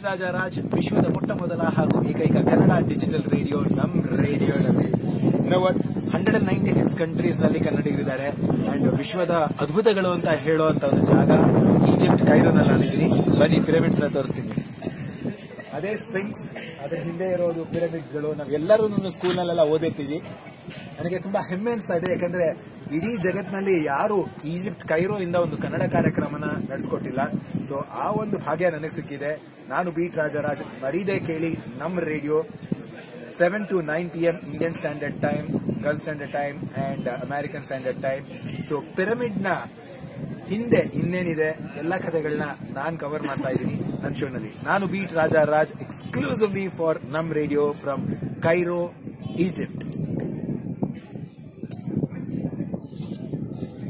ರಾಜಾರಾಜ್ ವಿಶ್ವದ ಮೊಟ್ಟ ಮೊದಲ ಹಾಗೂ ಏಕೈಕ ಕನ್ನಡ ಡಿಜಿಟಲ್ ರೇಡಿಯೋ ನಮ್ ರೇಡಿಯೋನಲ್ಲಿ what hundred and ninety six countries ನಲ್ಲಿ ಕನ್ನಡಿಗರಿದ್ದಾರೆ ಅಂಡ್ ವಿಶ್ವದ ಅದ್ಭುತಗಳು ಅಂತ ಹೇಳುವಂತ ಒಂದು ಜಾಗ ಈಜಿಪ್ಟ್ ಕೈರೋನಲ್ಲಿ ನಾನಿದ್ದೀನಿ ಬನ್ನಿ ಪಿರಮಿಡ್ಸ್ ತೋರಿಸ್ತೀನಿ ಅದೇ ಸ್ಪಿಂಕ್ಸ್ ಅದ್ರ ಹಿಂದೆ ಇರೋದು ಪಿರಮಿಡ್ಸ್ ಗಳು ನಾವೆಲ್ಲರೂ ಸ್ಕೂಲ್ ನಲ್ಲೆಲ್ಲ ಓದಿರ್ತೀವಿ ನನಗೆ ತುಂಬಾ ಹೆಮ್ಮೆ ಅನಿಸ್ತಾ ಇದೆ ಯಾಕಂದ್ರೆ ಇಡೀ ಜಗತ್ನಲ್ಲಿ ಯಾರು ಈಜಿಪ್ಟ್ ಕೈರೋ ಇಂದ ಒಂದು ಕನ್ನಡ ಕಾರ್ಯಕ್ರಮನ ನಡೆಸ್ಕೊಟ್ಟಿಲ್ಲ ಸೊ ಆ ಒಂದು ಭಾಗ್ಯ ನನಗೆ ಸಿಕ್ಕಿದೆ ನಾನು ಬೀಟ್ ರಾಜರಾಜ್ ಮರೀದೆ ಕೇಳಿ Nam radio seven to nine P M Indian standard time Gulf standard time and American standard time so pyramid ನ ಹಿಂದೆ ಇನ್ನೇನಿದೆ ಎಲ್ಲ ಕಥೆಗಳನ್ನ ನಾನ್ ಕವರ್ ಮಾಡ್ತಾ ಇದ್ದೀನಿ ನನ್ನ ಶೋನಲ್ಲಿ ನಾನು beat Raja Raj exclusively for Nam radio from Cairo Egypt